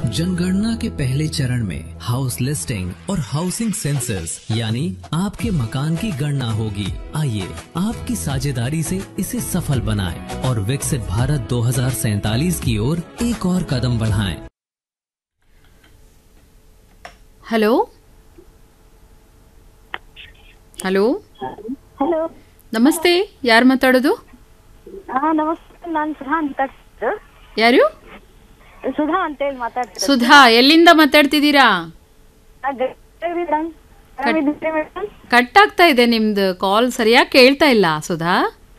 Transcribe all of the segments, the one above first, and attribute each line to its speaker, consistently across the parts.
Speaker 1: जनगणना के पहले चरण में हाउस लिस्टिंग और हाउसिंग सेंसस यानी आपके मकान की गणना होगी आइए आपकी साझेदारी से इसे सफल बनाएं और विकसित भारत 2047 की ओर एक और कदम बढ़ाएं।
Speaker 2: ಹಲೋ ಹಲೋ
Speaker 3: ಹಲೋ
Speaker 2: ನಮಸ್ತೆ ಯಾರು ಮಾತಾಡೋದು
Speaker 3: ಹಾ ನಮಸ್ತೆ ನಾನು ಸುಧಾ ಮಾತಾಡ್ತಿದ್ದು
Speaker 2: ಯಾರು
Speaker 3: ಸುಧಾ ಅಂತೇಳಿ ಮಾತಾಡ್ತಿರೋದು
Speaker 2: ಸುಧಾ ಎಲ್ಲಿಂದ ಮಾತಾಡ್ತಿದ್ದೀರಾ
Speaker 3: ಆ, ಗದಗ್ರಿ ಮೇಡಮ್ ಆರಾಮಿದ್ದೀರಿ ಮೇಡಮ್
Speaker 2: ಕಟ್ ಆಗ್ತಾ ಇದೆ ನಿಮ್ದು ಕಾಲ್ ಸರಿಯಾಗಿ ಕೇಳ್ತಾ ಇಲ್ಲ ಸುಧಾ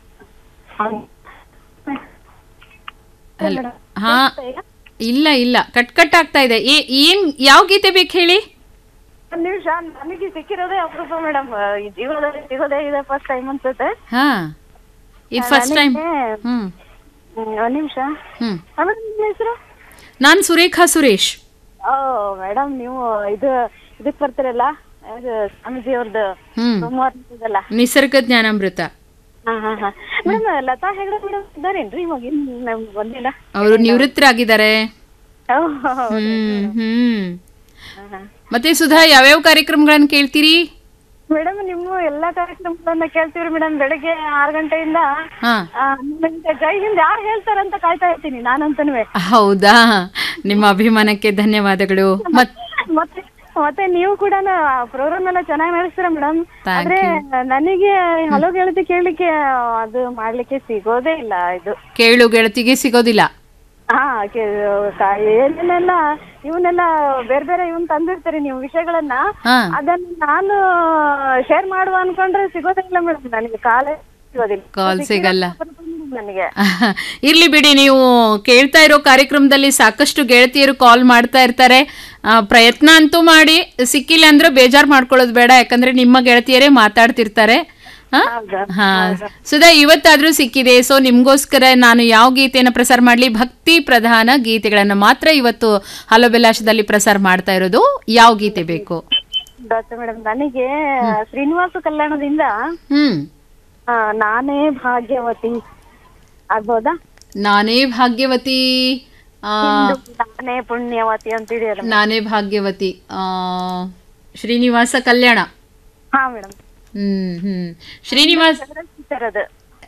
Speaker 2: ಹಲೋ ಹಾ ಇಲ್ಲ ಇಲ್ಲ ಕಟ್ ಕಟ್ ಆಗ್ತಾ ಇದೆ ಏ- ಏನ್ ಯಾವ ಗೀತೆ ಬೇಕು ಹೇಳಿ
Speaker 3: ಒಂದ್ ನಿಮಿಷ ನನಗೆ ಸಿಕ್ಕಿರೋದೇ ಅಪರೂಪ ಮೇಡಮ್ ಜೀವನದಲ್ಲಿ ಸಿಗೋದೇ ಇದೆ ಫಸ್ಟ್ ಟೈಮ್ ಅನ್ಸುತ್ತೆ
Speaker 2: ಹಾ ಇದು ಫಸ್ಟ್ ಟೈಮ್
Speaker 3: ನನಗೆ-
Speaker 2: ಹ್ಮ್
Speaker 3: ಹ್ಮ್, ಒಂದ್ ನಿಮಿಷ
Speaker 2: ಹ್ಮ್
Speaker 3: ಆಮೇಲೆ ನಿಮ್ಮ ಹೆಸರು
Speaker 2: ನಾನು ಸುರೇಖಾ ಸುರೇಶ್
Speaker 3: ಓ ಮೇಡಮ್ ನೀವು ಇದು ಇದಕ್ ಬರ್ತೀರಲ್ಲ ಇದು ಸ್ವಾಮೀಜಿ ಅವ್ರದ್ದು
Speaker 2: ಹ್ಮ್
Speaker 3: ಸೋಮವಾರ ಇದಲ್ಲ
Speaker 2: ನಿಸರ್ಗ ಜ್ಞಾನಾಮೃತ
Speaker 3: ಹಾ ಹಾ ಹಾ ಮೇಡಮ್ ಲತಾ ಹೆಗಡೆ ಮೇಡಮ್ ಇದ್ದಾರೇನ್ರಿ ಇವಾಗ ಇನ್ ನಮ್ಗ್ ಬಂದಿಲ್ಲ
Speaker 2: ಅವರು ನಿವೃತ್ತರಾಗಿದ್ದಾರೆ
Speaker 3: ಓ,
Speaker 2: ಹ್ಮ್ ಹ್ಮ್
Speaker 3: ಹಾ, ಹಾ.
Speaker 2: ಮತ್ತೆ ಸುಧಾ ಯಾವ್ಯಾವ ಕಾರ್ಯಕ್ರಮಗಳನ್ನ ಕೇಳ್ತೀರಿ
Speaker 3: ಮೇಡಮ್ ನಿಮ್ಮ ಎಲ್ಲಾ ಕಾರ್ಯಕ್ರಮಗಳನ್ನ ಕೇಳ್ತೀವ್ರಿ ಮೇಡಮ್ ಬೆಳಗ್ಗೆ ಆರು ಗಂಟೆಯಿಂದ
Speaker 2: ಹಾ
Speaker 3: ಆ, ಹನ್ನೊಂದು ಗಂಟೆ ಜೈ ಹಿಂದ್ ಯಾರು ಹೇಳ್ತಾರಂತ ಕಾಯ್ತಾ ಇರ್ತೀನಿ ನಾನಂತನುವೆ
Speaker 2: ಹೌದಾ ನಿಮ್ಮ ಅಭಿಮಾನಕ್ಕೆ ಧನ್ಯವಾದಗಳು ಮತ್
Speaker 3: ಮತ್ತೆ ಮತ್ತೆ ನೀವು ಕೂಡ ಪ್ರೋಗ್ರಾಮ್ ಎಲ್ಲ ಚೆನ್ನಾಗಿ ನಡೆಸ್ತೀರಾ ಮೇಡಮ್
Speaker 2: Thank
Speaker 3: ಆದ್ರೆ ನನಗೆ ಹಲೋ ಗೆಳತಿ ಕೇಳಲಿಕ್ಕೆ ಅದು ಮಾಡ್ಲಿಕ್ಕೆ ಸಿಗೋದೇ ಇಲ್ಲ ಇದು
Speaker 2: ಕೇಳು ಗೆಳತಿಗೆ ಸಿಗೋದಿಲ್ಲ
Speaker 3: ಹಾ ಕೆ- ಕ- ಏನೇನೆಲ್ಲ ಇವನ್ನೆಲ್ಲ ಬೇರೆ ಬೇರೆ ಇವನ್ ತಂದಿರ್ತೀರಿ ನೀವು ವಿಷಯಗಳನ್ನ
Speaker 2: ಹಾ
Speaker 3: ಅದನ್ನ ನಾನು ಶೇರ್ ಮಾಡುವ ಅನ್ಕೊಂಡ್ರೆ ಸಿಗೋದೇ ಇಲ್ಲ ಮೇಡಮ್ ನನಗೆ ಕಾಲೇ ಸಿಗೋದಿಲ್ಲ
Speaker 2: ಕಾಲ್ ಸಿಗಲ್ಲ
Speaker 3: ನನಗೆ
Speaker 2: ಇರ್ಲಿ ಬಿಡಿ ನೀವು ಕೇಳ್ತಾ ಇರೋ ಕಾರ್ಯಕ್ರಮದಲ್ಲಿ ಸಾಕಷ್ಟು ಗೆಳತಿಯರು ಕಾಲ್ ಮಾಡ್ತಾ ಇರ್ತಾರೆ ಆ, ಪ್ರಯತ್ನ ಅಂತೂ ಮಾಡಿ ಸಿಕ್ಕಿಲ್ಲ ಅಂದ್ರೆ ಬೇಜಾರ್ ಮಾಡ್ಕೊಳ್ಳೋದು ಬೇಡ ಯಾಕಂದ್ರೆ ನಿಮ್ಮ ಗೆಳತಿಯರೇ ಮಾತಾಡ್ತಿರ್ತಾರೆ ಹಾ?
Speaker 3: ಹೌದಾ?
Speaker 2: ಹಾ ಸುಧಾ ಇವತ್ತಾದ್ರೂ ಸಿಕ್ಕಿದೆ ಸೊ ನಿಮ್ಗೋಸ್ಕರ ನಾನು ಯಾವ ಗೀತೆಯನ್ನು ಪ್ರಸಾರ ಮಾಡ್ಲಿ ಭಕ್ತಿ ಪ್ರಧಾನ ಗೀತೆಗಳನ್ನ ಮಾತ್ರ ಇವತ್ತು ಹಲೋ ಬೆಲಾಶದಲ್ಲಿ ಪ್ರಸಾರ ಮಾಡ್ತಾ ಇರೋದು ಯಾವ ಗೀತೆ ಬೇಕು
Speaker 3: ಡಾಕ್ಟರ್ ಮೇಡಮ್ ನನಗೆ ಶ್ರೀನಿವಾಸ ಕಲ್ಯಾಣದಿಂದ
Speaker 2: ಹ್ಮ್
Speaker 3: ಆ, ನಾನೇ ಭಾಗ್ಯವತಿ ಆಗ್ಬೋದಾ
Speaker 2: ನಾನೇ ಭಾಗ್ಯವತಿ ಆ,
Speaker 3: ನಾನೇ ಪುಣ್ಯವತಿ ಅಂತಿದೆಯಲ್ಲ
Speaker 2: ನಾನೇ ಭಾಗ್ಯವತಿ ಆ, ಶ್ರೀನಿವಾಸ ಕಲ್ಯಾಣ
Speaker 3: ಹಾ ಮೇಡಮ್
Speaker 2: ಹ್ಮ್ ಹ್ಮ್ ಶ್ರೀನಿವಾಸ್
Speaker 3: ಪಿಕ್ಚರ್ ಅದು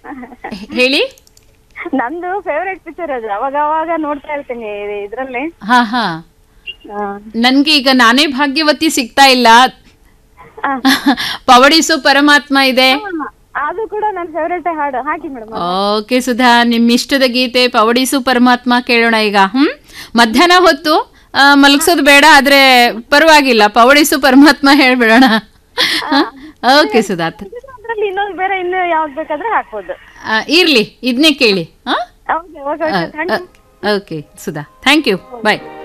Speaker 2: ಹೇಳಿ
Speaker 3: ನಂದು ಫೇವ್ರೆಟ್ ಪಿಕ್ಚರ್ ಅದು ಅವಾಗ ಅವಾಗ ನೋಡ್ತಾ ಇರ್ತೀನಿ ಇದ್ರಲ್ಲಿ
Speaker 2: ಹಾ ಹಾ
Speaker 3: ಆ,
Speaker 2: ನನ್ಗೆ ಈಗ ನಾನೇ ಭಾಗ್ಯವತಿ ಸಿಗ್ತಾ ಇಲ್ಲ
Speaker 3: ಆ.
Speaker 2: ಪವಡಿಸು ಪರಮಾತ್ಮ ಇದೆ
Speaker 3: ಅದು ಕೂಡ ನನ್ನ ಫೇವ್ರೆಟ್ ಹಾಡು ಹಾಕಿ ಮೇಡಮ್
Speaker 2: ಓಕೆ ಸುಧಾ ನಿಮ್ಮ ಇಷ್ಟದ ಗೀತೆ ಪವಡಿಸು ಪರಮಾತ್ಮ ಕೇಳೋಣ ಈಗ ಹ್ಮ್ ಮಧ್ಯಾಹ್ನ ಹೊತ್ತು ಆ, ಮಲಗ್ಸೋದು ಬೇಡ ಆದ್ರೆ ಪರವಾಗಿಲ್ಲ ಪವಡಿಸು ಪರಮಾತ್ಮ ಹೇಳ್ಬಿಡೋಣ ಓಕೆ ಸುಧಾ
Speaker 3: ಅದ್ರಲ್ಲಿ ಇನ್ನೊಂದು ಬೇರೆ ಇನ್ನು ಯಾವ್ದು ಬೇಕಾದ್ರೆ ಹಾಕ್ಬೋದು
Speaker 2: ಆ, ಇರ್ಲಿ ಇದನ್ನೇ ಕೇಳಿ ಹಾ
Speaker 3: okay okay okay thank you
Speaker 2: okay Sudha thank you bye